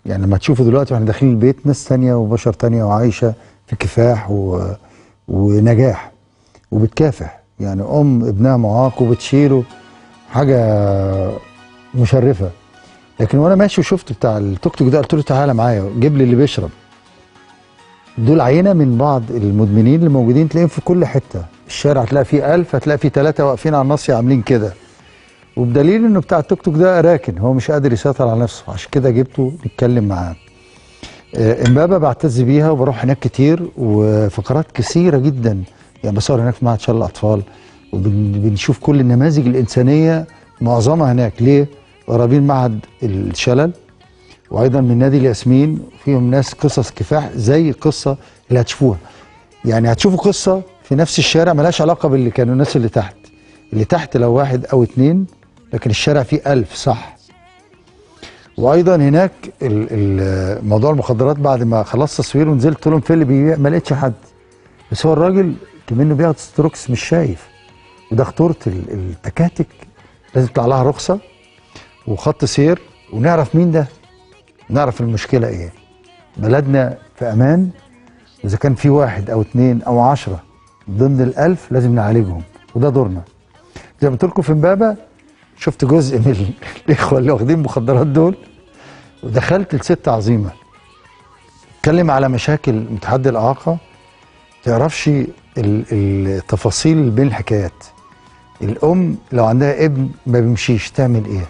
يعني لما تشوفوا دلوقتي واحنا داخلين البيت ناس تانية وبشر تانية وعايشة في كفاح و... ونجاح وبتكافح يعني ام ابنها معاق وبتشيله حاجة مشرفة لكن وانا ماشي وشفت بتاع التوك توك ده قلت له تعالى معايا جيب لي اللي بيشرب دول عينة من بعض المدمنين اللي موجودين تلاقيهم في كل حتة الشارع هتلاقي فيه ألف هتلاقي فيه ثلاثة واقفين على الناصية عاملين كده وبدليل انه بتاع التوك توك ده راكن هو مش قادر يسيطر على نفسه عشان كده جبته نتكلم معاه آه، امبابه بعتز بيها وبروح هناك كتير وفقرات كثيره جدا يعني بصور هناك في معهد شلل الاطفال وبنشوف كل النماذج الانسانيه معظمها هناك ليه؟ قرابين معهد الشلل وايضا من نادي الياسمين فيهم ناس قصص كفاح زي القصه اللي هتشوفوها يعني هتشوفوا قصه في نفس الشارع ملهاش علاقه باللي كانوا الناس اللي تحت اللي تحت لو واحد او اتنين لكن الشارع فيه ألف صح وايضا هناك ال- ال- موضوع المخدرات بعد ما خلصت تصوير ونزلت قلت لهم في اللي بيبيع ما لقيتش حد بس هو الراجل كمنه بياخد ستروكس مش شايف وده خطوره ال- التكاتك لازم يطلع لها رخصه وخط سير ونعرف مين ده نعرف المشكله ايه بلدنا في امان واذا كان في واحد او اتنين او عشرة ضمن الالف لازم نعالجهم وده دورنا زي ما قلت لكم في امبابه شفت جزء من ال- الاخوه اللي واخدين مخدرات دول ودخلت لست عظيمه اتكلم على مشاكل متحدي الاعاقه تعرفش ال- التفاصيل اللي بين الحكايات الام لو عندها ابن ما بيمشيش تعمل ايه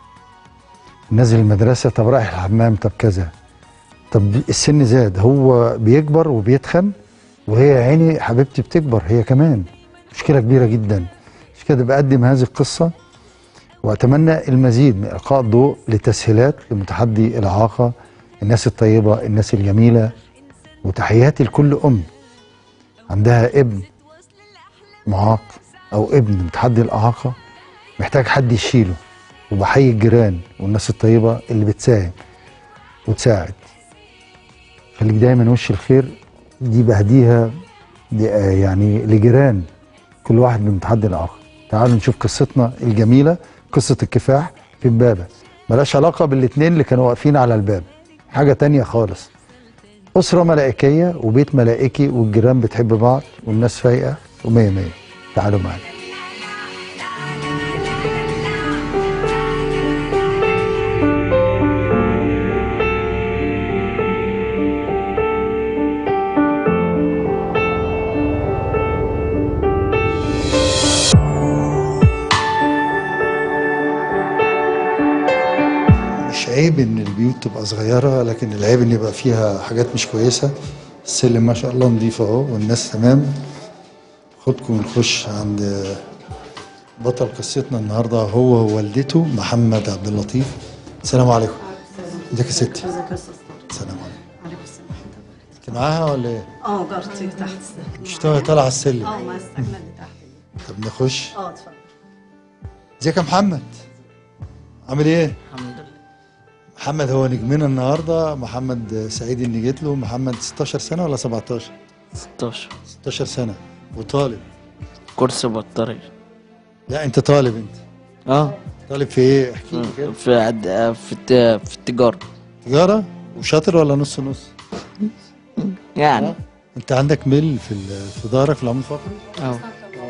نازل المدرسه طب رايح الحمام طب كذا طب السن زاد هو بيكبر وبيتخن وهي يا عيني حبيبتي بتكبر هي كمان مشكله كبيره جدا مش كده بقدم هذه القصه واتمنى المزيد من القاء الضوء لتسهيلات لمتحدي الاعاقه الناس الطيبه الناس الجميله وتحياتي لكل ام عندها ابن معاق او ابن متحدي الاعاقه محتاج حد يشيله وبحيي الجيران والناس الطيبه اللي بتساهم وتساعد خليك دايما وش الخير دي بهديها دي آه يعني لجيران كل واحد من متحدي الاعاقه تعالوا نشوف قصتنا الجميله قصه الكفاح في امبابه ملهاش علاقه بالاثنين اللي كانوا واقفين على الباب حاجه تانية خالص اسره ملائكيه وبيت ملائكي والجيران بتحب بعض والناس فايقه ومية مية تعالوا معانا مش عيب ان البيوت تبقى صغيره لكن العيب ان يبقى فيها حاجات مش كويسه السلم ما شاء الله نضيف اهو والناس تمام خدكم نخش عند بطل قصتنا النهارده هو ووالدته محمد عبد اللطيف السلام عليكم ازيك يا ستي ازيك يا استاذ السلام عليكم عليكم السلام انت معاها ولا ايه اه جارتي تحت مش طالعه على السلم اه ما استكملت تحت طب نخش اه اتفضل ازيك يا محمد عامل ايه الحمد لله محمد هو نجمنا النهارده محمد سعيد اني جيت له محمد 16 سنه ولا 17 16 16 سنه وطالب كورس بطارية لا انت طالب انت اه طالب في ايه احكي لي كده في عد... في الت... في التجارة تجاره وشاطر ولا نص نص يعني انت عندك ميل في ال- في ظهرك في العمود الفقري اه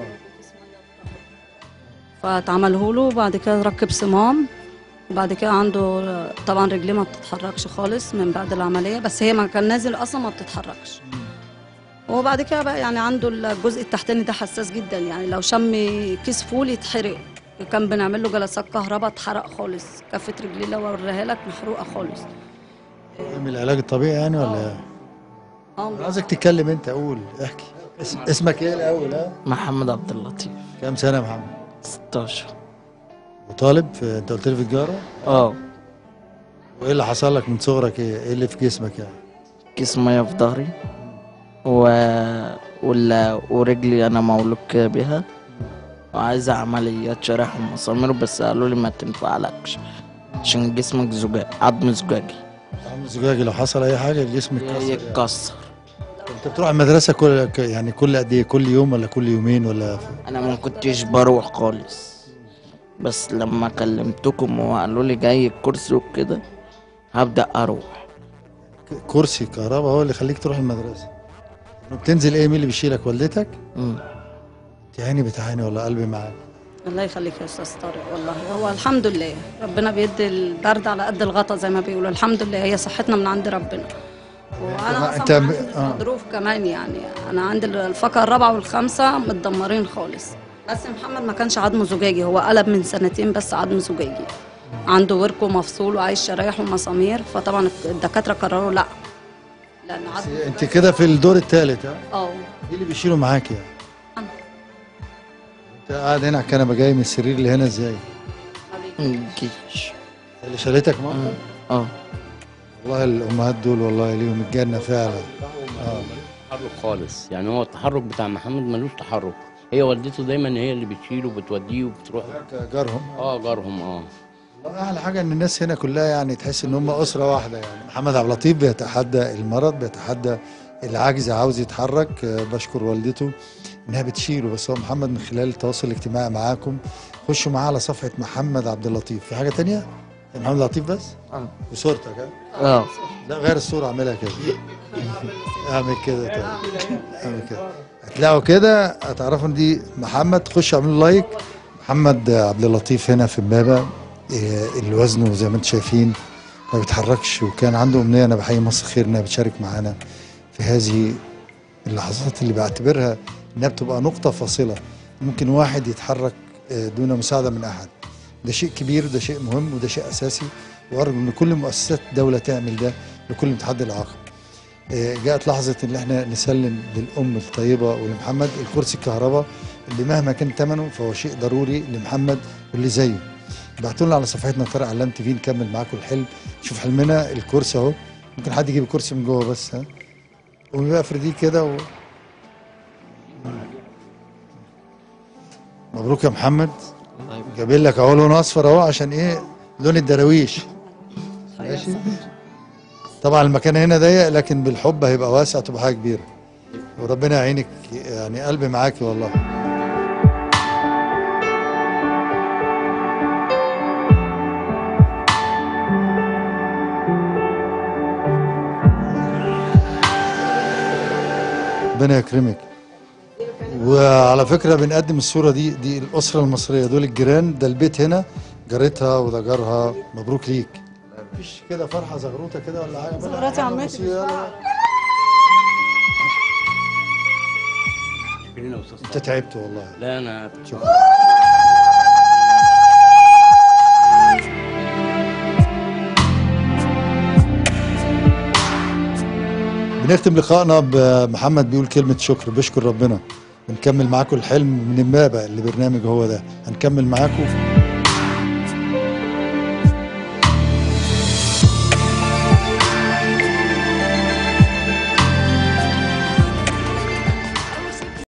فاتعمله له وبعد كده ركب صمام وبعد كده عنده طبعا رجليه ما بتتحركش خالص من بعد العمليه بس هي ما كان نازل اصلا ما بتتحركش وبعد كده بقى يعني عنده الجزء التحتاني ده حساس جدا يعني لو شم كيس فول يتحرق كان بنعمل له جلسات كهرباء اتحرق خالص كفه رجليه لو اوريها لك محروقه خالص من العلاج الطبيعي يعني ولا ايه؟ اه أنا عايزك تتكلم انت قول احكي اسم اسمك ايه الاول ها محمد عبد اللطيف كام سنه يا محمد 16 وطالب في انت قلت لي في تجاره اه وايه اللي حصل لك من صغرك ايه ايه اللي في جسمك يعني كيس مية في ظهري و... ولا ورجلي انا مولود بيها وعايزة عمليات شرايح ومسامير بس قالوا لي ما تنفعلكش عشان جسمك زجاج عظم زجاجي عامل زجاجي لو حصل اي حاجه الجسم يتكسر يعني. يتكسر انت بتروح المدرسه كل يعني كل قد ايه كل يوم ولا كل يومين ولا انا ما كنتش بروح خالص بس لما كلمتكم وقالوا لي جاي الكورس وكده هبدأ أروح ك- كرسي كهرباء هو اللي يخليك تروح المدرسه بتنزل ايه مين اللي بيشيلك والدتك مم. عيني بتعاني والله قلبي معاك الله يخليك يا استاذ طارق والله هو الحمد لله ربنا بيدي البرد على قد الغطا زي ما بيقولوا الحمد لله هي صحتنا من عند ربنا وانا أنت- اصلا أنت- عندي آه. غضروف كمان يعني انا عندي الفقره الرابعه والخامسه متدمرين خالص بس محمد ما كانش عظمه زجاجي هو قلب من سنتين بس عظم زجاجي عنده وركه مفصول وعايز شرايح ومسامير فطبعا الدكاتره قرروا لا لان عظمه انت كده في الدور الثالث ها اه ايه اللي بيشيله معاك يعني أنا. انت قاعد هنا على الكنبه جاي من السرير اللي هنا ازاي حبيبي. مجيش اللي شالتك ماما اه والله الامهات دول والله ليهم الجنه فعلا اه تحرك خالص يعني هو التحرك بتاع محمد ملوش تحرك هي والدته دايما هي اللي بتشيله وبتوديه وبتروح جارهم اه جارهم اه احلى حاجه ان الناس هنا كلها يعني تحس ان هم اسره واحده يعني محمد عبد اللطيف بيتحدى المرض بيتحدى العجز عاوز يتحرك آه، بشكر والدته انها بتشيله بس هو محمد من خلال التواصل الاجتماعي معاكم خشوا معاه على صفحه محمد عبد اللطيف في حاجه تانية محمد عبد اللطيف بس اه وصورتك ها اه لا غير الصوره اعملها كده اعمل كده طيب اعمل كده هتلاقوا كده هتعرفوا ان دي محمد خشوا اعملوا لايك محمد عبد اللطيف هنا في امبابه إيه، اللي وزنه زي ما انتم شايفين ما بيتحركش وكان عنده امنيه انا بحيي مصر خير انها بتشارك معانا في هذه اللحظات اللي بعتبرها انها بتبقى نقطه فاصله ممكن واحد يتحرك آه، دون مساعده من احد ده شيء كبير وده شيء مهم وده شيء اساسي وارجو ان كل مؤسسات الدوله تعمل ده لكل متحدي الاعاقه آه، جاءت لحظه ان احنا نسلم للام الطيبه ولمحمد الكرسي الكهرباء اللي مهما كان ثمنه فهو شيء ضروري لمحمد واللي زيه بعتوا لنا على صفحتنا طارق علام تي في نكمل معاكم الحلم شوف حلمنا الكرسي اهو ممكن حد يجيب الكرسي من جوه بس ها قومي بقى افرديه كده و... مبروك يا محمد جايبين لك اهو لون اصفر اهو عشان ايه لون الدراويش ماشي طبعا المكان هنا ضيق لكن بالحب هيبقى واسع تبقى حاجه كبيره وربنا يعينك يعني قلبي معاكي والله ربنا يكرمك وعلى فكره بنقدم الصوره دي دي الاسره المصريه دول الجيران ده البيت هنا جارتها وده جارها مبروك ليك مفيش كده فرحه زغروطه كده ولا حاجه زغرات يا عمتي. خلينا يا استاذ انت تعبت والله لا انا شكرا بنختم لقائنا بمحمد بيقول كلمة شكر بيشكر ربنا بنكمل معاكم الحلم من امبابة اللي برنامج هو ده هنكمل معاكم